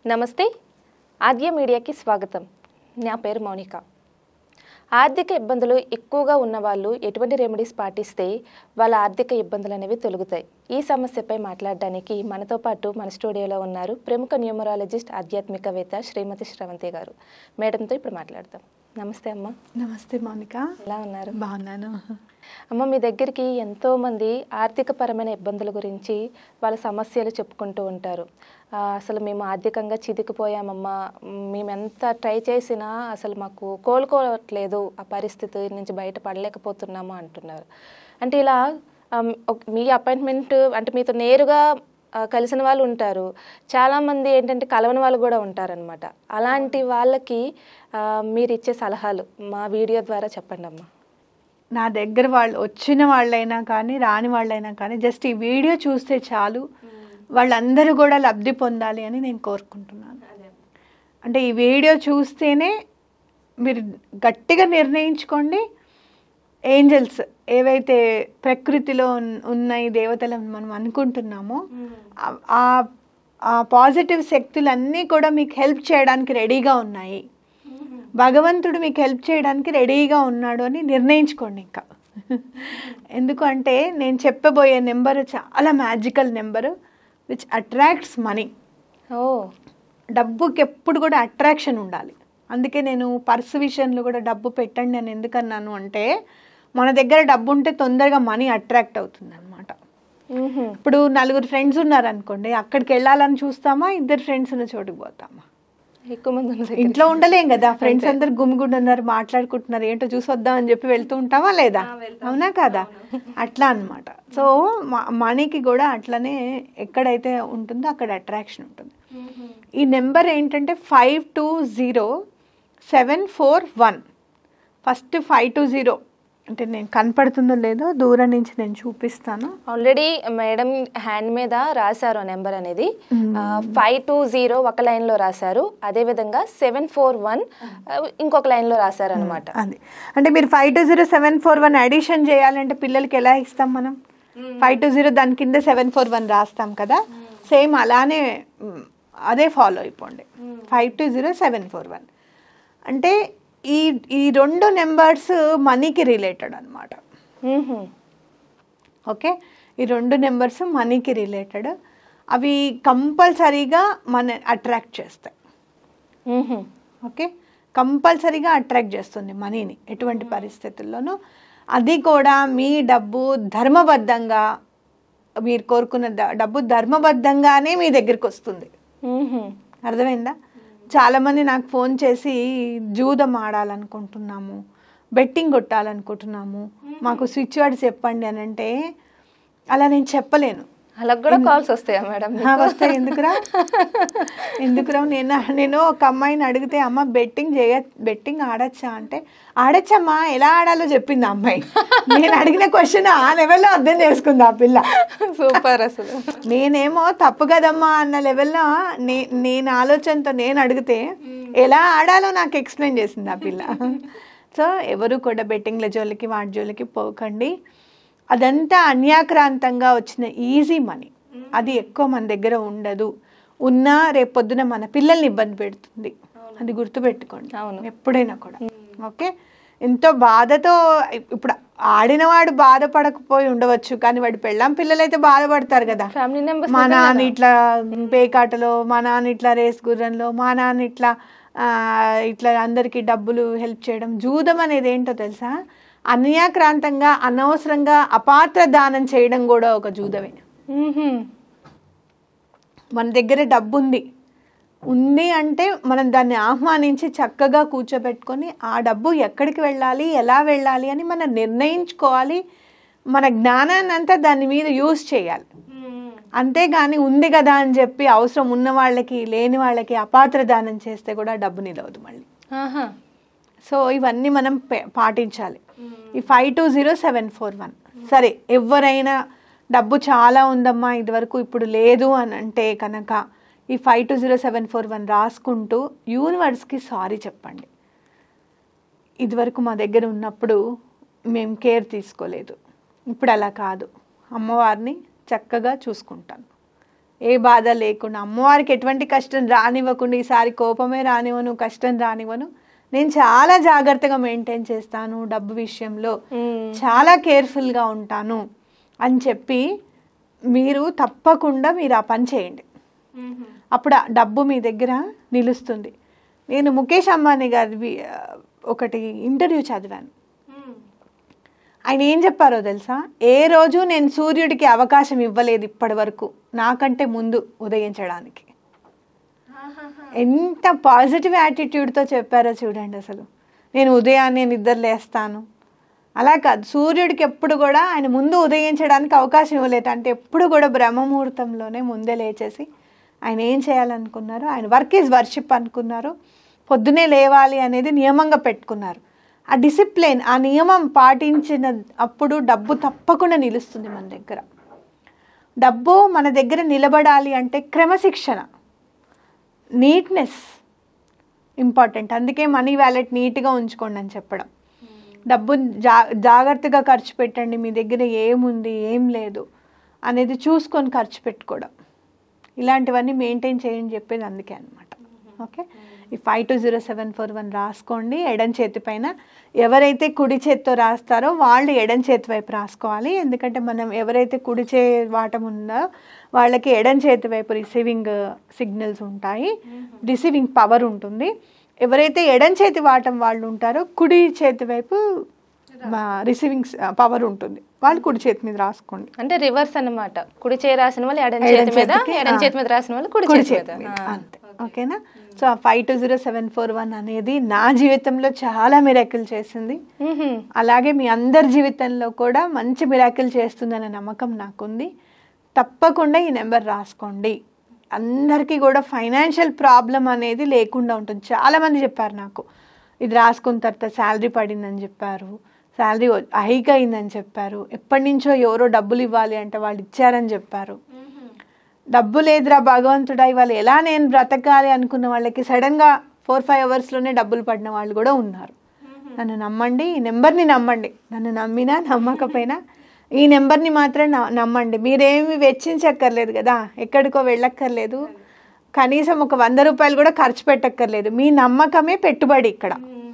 నమస్తే ఆద్య మీడియాకి స్వాగతం నా పేరు మౌనిక ఆర్థిక ఇబ్బందులు ఎక్కువగా ఉన్నవాళ్ళు ఎటువంటి రెమెడీస్ పాటిస్తే వాళ్ళ ఆర్థిక ఇబ్బందులు అనేవి తొలగుతాయి ఈ సమస్యపై మాట్లాడడానికి మనతో పాటు మన స్టూడియోలో ఉన్నారు ప్రముఖ న్యూమరాలజిస్ట్ ఆధ్యాత్మికవేత్త శ్రీమతి శ్రవంతి గారు మేడంతో ఇప్పుడు మాట్లాడతాం నమస్తే అమ్మ నమస్తే మౌనిక ఎలా ఉన్నారు బాగున్నాను అమ్మ మీ దగ్గరికి ఎంతో మంది ఆర్థిక పరమైన ఇబ్బందుల గురించి వాళ్ళ సమస్యలు చెప్పుకుంటూ ఉంటారు ఆ, అసలు మేము ఆర్థికంగా చితికిపోయామమ్మా మేము ఎంత ట్రై చేసినా అసలు మాకు కోలుకోవట్లేదు ఆ పరిస్థితి నుంచి బయటపడలేకపోతున్నాము అంటున్నారు అంటే ఇలా ఆమ్, ఒక- మీ అపాయింట్మెంట్ అంటే మీతో నేరుగా ఆ, కలిసిన వాళ్ళు ఉంటారు చాలామంది ఏంటంటే కలవని వాళ్ళు కూడా ఉంటారనమాట అలాంటి వాళ్ళకి ఆ, మీరు ఇచ్చే సలహాలు మా వీడియో ద్వారా చెప్పండి అమ్మా నా దగ్గర వాళ్ళు వచ్చిన వాళ్ళైనా కానీ రాని వాళ్ళైనా కానీ జస్ట్ ఈ వీడియో చూస్తే చాలు వాళ్ళందరూ కూడా లబ్ధి పొందాలి అని నేను కోరుకుంటున్నాను అంటే ఈ వీడియో చూస్తేనే మీరు గట్టిగా నిర్ణయించుకోండి ఏంజల్స్ ఏవైతే ప్రకృతిలో ఉన్- ఉన్నాయి దేవతలను మనం అనుకుంటున్నామో ఆ- ఆ- ఆ పాజిటివ్ శక్తులన్నీ కూడా మీకు హెల్ప్ చేయడానికి రెడీగా ఉన్నాయి భగవంతుడు మీకు హెల్ప్ చేయడానికి రెడీగా ఉన్నాడు అని నిర్ణయించుకోండి ఇంకా ఎందుకంటే నేను చెప్పబోయే నెంబర్ చాలా magical number which attracts money ఓ డబ్బుకి ఎప్పుడు కూడా అట్రాక్షన్ ఉండాలి అందుకే నేను పర్స్ విషయంలో కూడా డబ్బు పెట్టండి అని ఎందుకన్నాను అంటే మన దగ్గర డబ్బు ఉంటే తొందరగా మనీ అట్రాక్ట్ అవుతుంది అనమాట మ్మ్హ. ఇప్పుడు నలుగురు ఫ్రెండ్స్ ఉన్నారనుకోండి అక్కడికి వెళ్ళాలని చూస్తామా ఇద్దరు ఫ్రెండ్స్ ఉన్న చోటుకు పోతామా ఎక్కువ మంది ఉన్న దగ్గర. ఇంట్లో ఉండలేం కదా ఫ్రెండ్స్ అందరు గుమిగుండు ఉన్నారు మాట్లాడుకుంటున్నారు ఏంటో చూసి వద్దాం అని చెప్పి వెళ్తూ ఉంటావా లేదా అవునా కదా అట్లా అన్నమాట సో మనీకి కూడా అట్లనే ఎక్కడైతే ఉంటుందో అక్కడ అట్రాక్షన్ ఉంటుంది ఈ నెంబర్ ఏంటంటే five two zero seven four one first five two zero అంటే నేను కనపడుతుందో లేదో దూరం నుంచి నేను చూపిస్తాను ఆల్రెడీ మేడం హ్యాండ్ మీద రాశారు ఆ నెంబర్ అనేది ఫైవ్ టూ జీరో ఒక లైన్ లో రాశారు అదే విధంగా సెవెన్ ఫోర్ వన్ ఇంకొక లైన్ లో రాశారు అనమాట అది అంటే మీరు five two zero seven four one addition చేయాలంటే పిల్లలకి ఎలా ఇస్తాం మనం ఫైవ్ టూ జీరో దాని కింద సెవెన్ ఫోర్ వన్ రాస్తాం కదా సేమ్ అలానే మ్, అదే ఫాలో అయిపోండి five two zero seven four one అంటే ఈ ఈ రెండు నెంబర్స్ మనీకి రిలేటెడ్ అనమాట ఓకే ఈ రెండు నెంబర్స్ మనీకి రిలేటెడ్ అవి కంపల్సరీగా మన అట్రాక్ట్ చేస్తాయి ఓకే కంపల్సరీగా అట్రాక్ట్ చేస్తుంది మనీని ఎటువంటి పరిస్థితుల్లోనూ అది కూడా మీ డబ్బు ధర్మబద్ధంగా మీరు కోరుకున్న ద- డబ్బు ధర్మబద్ధంగానే మీ దగ్గరికి వస్తుంది అర్థమైందా చాలామంది నాకు ఫోన్ చేసి జూదం ఆడాలనుకుంటున్నాము బెట్టింగ్ కొట్టాలనుకుంటున్నాము మాకు స్విచ్ వర్డ్స్ చెప్పండి అని అంటే అలా నేను చెప్పలేను అలా కూడా కాల్స్ వస్తాయా మేడం ఆ, వస్తాయి ఎందుకురా ఎందుకురా నేను నేను ఒక అమ్మాయిని అడిగితే అమ్మ బెట్టింగ్ చేయ బెట్టింగ్ ఆడచ్చా అంటే ఆడచ్చమ్మా ఎలా ఆడాలో చెప్పింది ఆ అమ్మాయి నేను అడిగిన క్వశ్చన్ ఆ లెవెల్లో అర్థం చేసుకుంది ఆ పిల్ల సూపర్ అసలు నేనేమో తప్పు కదమ్మా అన్న లెవెల్లో నే నేను ఆలోచనతో నేను అడిగితే ఎలా ఆడాలో నాకు ఎక్స్ప్లెయిన్ చేసింది ఆ పిల్ల సో ఎవరు కూడా బెట్టింగ్ల జోలికి వాటి జోలికి పోకండి అదంతా అన్యాక్రాంతంగా వచ్చిన ఈజీ మనీ అది ఎక్కువ మన దగ్గర ఉండదు ఉన్నా రేపు పొద్దున మన పిల్లల్ని ఇబ్బంది పెడుతుంది అది గుర్తుపెట్టుకోండి అవును. ఎప్పుడైనా కూడా ఓకే ఎంతో బాధతో ఇప్పుడు ఆడినవాడు బాధపడకపోయి ఉండవచ్చు కానీ వాడి పెళ్ళాం పిల్లలైతే బాధపడతారు కదా ఫ్యామిలీ మెంబర్స్ మా నాన్న ఇట్లా పేకాటలో మా నాన్న ఇట్లా రేస్ గుర్రంలో మా నాన్న ఇట్లా ఆ, ఇట్లా అందరికి డబ్బులు హెల్ప్ చేయడం జూదం అనేది ఏంటో తెలుసా అన్యాక్రాంతంగా అనవసరంగా అపాత్ర దానం చేయడం కూడా ఒక జూదమే మన దగ్గర డబ్బు ఉంది ఉంది అంటే మనం దాన్ని ఆహ్వానించి చక్కగా కూర్చోబెట్టుకొని ఆ డబ్బు ఎక్కడికి వెళ్ళాలి ఎలా వెళ్ళాలి అని మనం నిర్ణయించుకోవాలి మన జ్ఞానాన్ని అంతా దాని మీద యూజ్ చేయాలి అంతేగాని ఉంది కదా అని చెప్పి అవసరం ఉన్న వాళ్ళకి లేని వాళ్ళకి అపాత్ర దానం చేస్తే కూడా డబ్బు నిలవదు మళ్ళీ ఆహా. సో ఇవన్నీ మనం పే- పాటించాలి ఈ five two zero seven four one సరే ఎవరైనా డబ్బు చాలా ఉందమ్మా ఇదివరకు ఇప్పుడు లేదు అని అంటే కనుక ఈ five two zero seven four one రాసుకుంటూ యూనివర్స్కి సారీ చెప్పండి ఇదివరకు మా దగ్గర ఉన్నప్పుడు మేము కేర్ తీసుకోలేదు ఇప్పుడు అలా కాదు అమ్మవారిని చక్కగా చూసుకుంటాను ఏ బాధ లేకుండా అమ్మవారికి ఎటువంటి కష్టం రానివ్వకుండా ఈసారి కోపమే రానివ్వను కష్టం రానివ్వను నేను చాలా జాగ్రత్తగా మెయింటైన్ చేస్తాను డబ్బు విషయంలో మ్మ్. చాలా కేర్ఫుల్గా ఉంటాను అని చెప్పి మీరు తప్పకుండా మీరు ఆ పని చేయండి అప్పుడు ఆ డబ్బు మీ దగ్గర నిలుస్తుంది నేను ముఖేష్ అంబానీ గారి ఒకటి ఇంటర్వ్యూ చదివాను ఆయన ఏం చెప్పారో తెలుసా ఏ రోజు నేను సూర్యుడికి అవకాశం ఇవ్వలేదు ఇప్పటి వరకు నాకంటే ముందు ఉదయించడానికి ఎంత పాజిటివ్ యాటిట్యూడ్తో చెప్పారో చూడండి అసలు నేను ఉదయాన్నే నిద్ర లేస్తాను అలా కాదు సూర్యుడికి ఎప్పుడు కూడా ఆయన ముందు ఉదయించడానికి అవకాశం ఇవ్వలేదు అంటే ఎప్పుడు కూడా బ్రహ్మముహూర్తంలోనే ముందే లేచేసి ఆయన ఏం చేయాలనుకున్నారు ఆయన వర్క్ ఈజ్ వర్షిప్ అనుకున్నారు పొద్దునే లేవాలి అనేది నియమంగా పెట్టుకున్నారు ఆ డిసిప్లిన్ ఆ నియమం పాటించిన అప్పుడు డబ్బు తప్పకుండా నిలుస్తుంది మన దగ్గర డబ్బు మన దగ్గర నిలబడాలి అంటే క్రమశిక్షణ నీట్నెస్ ఇంపార్టెంట్ అందుకే మనీ వ్యాలెట్ నీట్గా ఉంచుకోండి అని చెప్పడం డబ్బు జా జాగ్రత్తగా ఖర్చు పెట్టండి మీ దగ్గర ఏముంది ఏం లేదు అనేది చూసుకొని ఖర్చు పెట్టుకోవడం ఇలాంటివన్నీ మెయింటైన్ చేయండి చెప్పేది అందుకే అనమాట ఓకే ఈ five two zero seven four one రాసుకోండి ఎడం చేతి పైన ఎవరైతే కుడి చేతితో రాస్తారో వాళ్ళు ఎడం చేతి వైపు రాసుకోవాలి ఎందుకంటే మనం ఎవరైతే కుడి చే వాటం ఉందో వాళ్ళకి ఎడం చేతి వైపు రిసీవింగ్ సిగ్నల్స్ ఉంటాయి రిసీవింగ్ పవర్ ఉంటుంది ఎవరైతే ఎడం చేతి వాటం వాళ్ళు ఉంటారో కుడి చేతి వైపు రిసీవింగ్ పవర్ ఉంటుంది వాళ్ళు కుడి చేతి మీద రాసుకోండి అంటే రివర్స్ అన్నమాట కుడి చేయి రాసిన వాళ్ళు ఎడం ఎడం చేతి మీద చేతికి, ఎడం ఆ. చేతి మీద రాసిన వాళ్ళు కుడి కుడి చేతి చేతి మీద మీద ఆ. అంతే ఓకేనా సో ఆ five two zero seven four one అనేది నా జీవితంలో చాలా మిరాకిల్ చేసింది మ్మ్హ్మ్. అలాగే మీ అందరి జీవితంలో కూడా మంచి మిరాకిల్ చేస్తుందనే నమ్మకం నాకుంది తప్పకుండా ఈ నెంబర్ రాసుకోండి అందరికీ కూడా ఫైనాన్షియల్ ప్రాబ్లం అనేది లేకుండా ఉంటుంది చాలామంది చెప్పారు నాకు ఇది రాసుకున్న తర్వాత శాలరీ పడిందని చెప్పారు శాలరీ హైక్ అయిందని చెప్పారు ఎప్పటి నుంచో ఎవరో డబ్బులు ఇవ్వాలి అంటే వాళ్ళు ఇచ్చారని చెప్పారు డబ్బు లేదురా భగవంతుడా ఇవాళ ఎలా నేను బ్రతకాలి అనుకున్న వాళ్ళకి సడన్గా ఫోర్ ఫైవ్ అవర్స్లోనే డబ్బులు పడిన వాళ్ళు కూడా ఉన్నారు నన్ను నమ్మండి ఈ నెంబర్ని నమ్మండి నన్ను నమ్మినా నమ్మకపోయినా ఈ నెంబర్ని మాత్రం న- నమ్మండి మీరేమి వెచ్చించక్కర్లేదు కదా ఎక్కడికో వెళ్ళక్కర్లేదు కనీసం ఒక వంద రూపాయలు కూడా ఖర్చు పెట్టక్కర్లేదు మీ నమ్మకమే పెట్టుబడి ఇక్కడ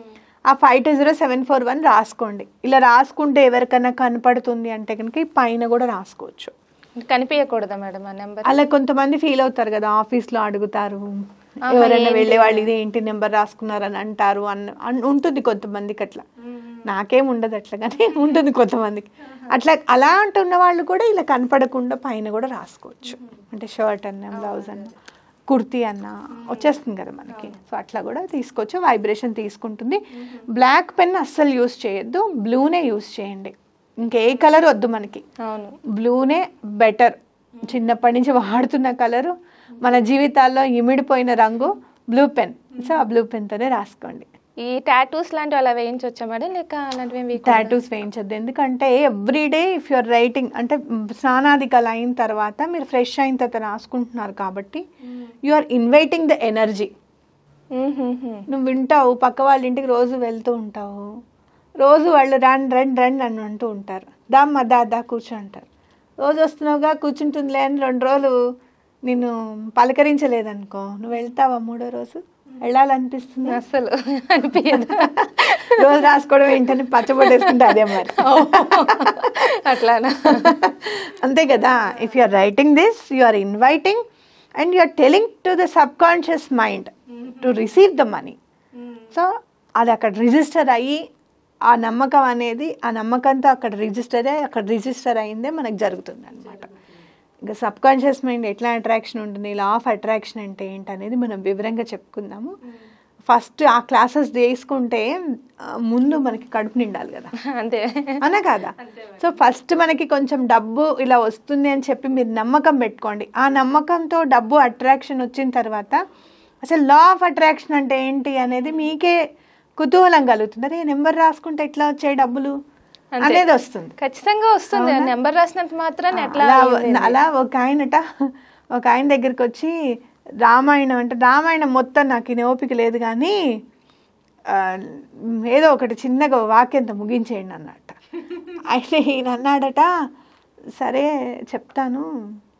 ఆ five two zero seven four one రాసుకోండి ఇలా రాసుకుంటే ఎవరికైనా కనపడుతుంది అంటే కనుక ఈ పైన కూడా రాసుకోవచ్చు కనిపించకూడదా మేడం ఆ నెంబర్ అలా కొంతమంది ఫీల్ అవుతారు కదా ఆఫీస్లో అడుగుతారు ఆహా, ఎవరైనా ఏంటి? వెళ్ళే వాళ్ళు ఇది ఏంటి నెంబర్ రాసుకున్నారని అంటారు అన్న అన్- ఉంటుంది కొంతమందికి అట్లా నాకేం ఉండదు అట్లా కానీ ఉంటుంది కొంతమందికి అట్లా అలా అంటున్న వాళ్ళు కూడా ఇలా కనపడకుండా పైన కూడా రాసుకోవచ్చు అంటే షర్ట్ అన్న బ్లౌజ్ అన్న కుర్తీ అన్న వచ్చేస్తుంది కదా మనకి సో అట్లా కూడా తీసుకోవచ్చు వైబ్రేషన్ తీసుకుంటుంది బ్లాక్ పెన్ అస్సలు యూస్ చేయొద్దు బ్లూనే యూస్ చేయండి ఇంకే కలర్ వద్దు మనకి అవును బ్లూనే బెటర్ చిన్నప్పటి నుంచి వాడుతున్న కలరు మన జీవితాల్లో ఇమిడిపోయిన రంగు బ్లూ పెన్ సో ఆ బ్లూ పెన్తోనే రాసుకోండి ఈ టాటూస్ లాంటివి అలా వేయించవచ్చా మేడం లేక అలాంటివి ఏమి టాటూస్ వేయించద్దు ఎందుకంటే ఎవ్రీడే ఇఫ్ యూర్ రైటింగ్ అంటే స్నానాదికలు అయిన తర్వాత మీరు ఫ్రెష్ అయిన తర్వాత రాసుకుంటున్నారు కాబట్టి you are inviting the energy నువ్వు వింటావు పక్క వాళ్ళ ఇంటికి రోజు వెళ్తూ ఉంటావు రోజు వాళ్ళు రండి రండి రండి అని అంటూ ఉంటారు దామ్మ దా దా కూర్చో అంటారు రోజు వస్తున్నావుగా కూర్చుంటుందిలే అని రెండు రోజులు నిన్ను పలకరించలేదనుకో నువ్వు వెళ్తావా మూడో రోజు వెళ్ళాలనిపిస్తుంది అస్సలు అనిపించదు రోజు రాసుకోవడం ఏంటని పచ్చబొట్టేసుకుంటే అదే మరి అట్లానా అంతే కదా if you are writing this you are inviting and you are telling to the subconscious mind to receive the money so అది అక్కడ రిజిస్టర్ అయ్యి ఆ నమ్మకం అనేది ఆ నమ్మకంతో అక్కడ రిజిస్టర్ అయ్యి అక్కడ రిజిస్టర్ అయిందే మనకు జరుగుతుంది అనమాట ఇంకా సబ్ కాన్షియస్ మైండ్ ఎట్లా అట్రాక్షన్ ఉంటుంది లా ఆఫ్ అట్రాక్షన్ అంటే ఏంటి అనేది మనం వివరంగా చెప్పుకుందాము ఫస్ట్ ఆ క్లాసెస్ తీసుకుంటే ఆ, ముందు మనకి కడుపు నిండాలి కదా అంతే అనా కాదా సో ఫస్ట్ మనకి కొంచెం డబ్బు ఇలా వస్తుంది అని చెప్పి మీరు నమ్మకం పెట్టుకోండి ఆ నమ్మకంతో డబ్బు అట్రాక్షన్ వచ్చిన తర్వాత అసలు లా ఆఫ్ అట్రాక్షన్ అంటే ఏంటి అనేది మీకే కుతూహలం కలుగుతుంది అరే నెంబర్ రాసుకుంటే ఎట్లా వచ్చాయి డబ్బులు అంతే. అనేది వస్తుంది ఖచ్చితంగా వస్తుంది నెంబర్ రాసినంత మాత్రం ఎట్లా అలా అయింది? అలా ఒక ఆయనట ఒక ఆయన దగ్గరికి వచ్చి రామాయణం అంటే రామాయణం మొత్తం నాకు ఈ ఓపిక లేదు కానీ ఆ, ఏదో ఒకటి చిన్నగా వాక్యంతో ముగించేయండి అన్నట్ట అయితే ఈయన అన్నాడట సరే చెప్తాను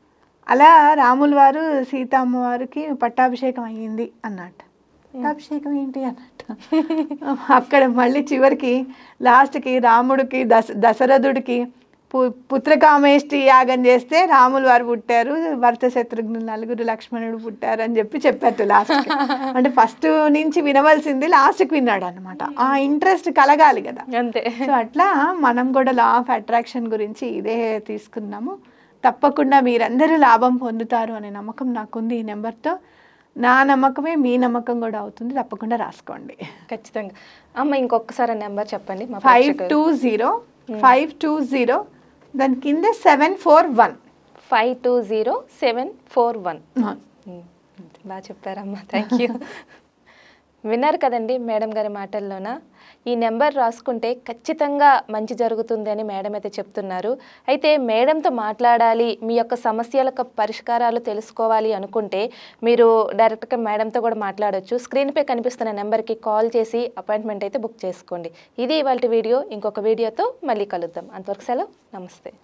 అలా రాముల వారు సీతమ్మ వారికి పట్టాభిషేకం అయ్యింది అన్నట్టు పట్టాభిషేకం ఏంటి అన్నట్టు అక్కడ మళ్ళీ చివరికి లాస్ట్కి రాముడికి దశ దశరథుడికి పు పుత్రకామేష్టి యాగం చేస్తే రాములు వారు పుట్టారు భరత శత్రుఘ్నులు నలుగురు లక్ష్మణుడు పుట్టారు అని చెప్పి చెప్పారు లాస్ట్ అంటే ఫస్ట్ నుంచి వినవలసింది లాస్ట్కి విన్నాడు అనమాట ఆ ఇంట్రెస్ట్ కలగాలి కదా అంతే సో అట్లా మనం కూడా లా ఆఫ్ అట్రాక్షన్ గురించి ఇదే తీసుకున్నాము తప్పకుండా మీరందరూ లాభం పొందుతారు అనే నమ్మకం నాకుంది ఈ నెంబర్తో నా నమ్మకమే మీ నమ్మకం కూడా అవుతుంది తప్పకుండా రాసుకోండి ఖచ్చితంగా అమ్మ ఇంకొకసారి నెంబర్ చెప్పండి మా ఫైవ్ ప్రేక్షకులు two zero five two zero దాని కింద seven four one five two zero seven four one బాగా చెప్పారమ్మా థ్యాంక్ యూ విన్నారు కదండి మేడం గారి మాటల్లోన ఈ నెంబర్ రాసుకుంటే ఖచ్చితంగా మంచి జరుగుతుంది అని మేడం అయితే చెప్తున్నారు అయితే మేడంతో మాట్లాడాలి మీ యొక్క సమస్యలకు పరిష్కారాలు తెలుసుకోవాలి అనుకుంటే మీరు డైరెక్ట్గా మేడంతో కూడా మాట్లాడొచ్చు స్క్రీన్పై కనిపిస్తున్న నెంబర్కి కాల్ చేసి అపాయింట్మెంట్ అయితే బుక్ చేసుకోండి ఇది ఇవాళ వీడియో ఇంకొక వీడియోతో మళ్ళీ కలుద్దాం అంతవరకు సెలవు నమస్తే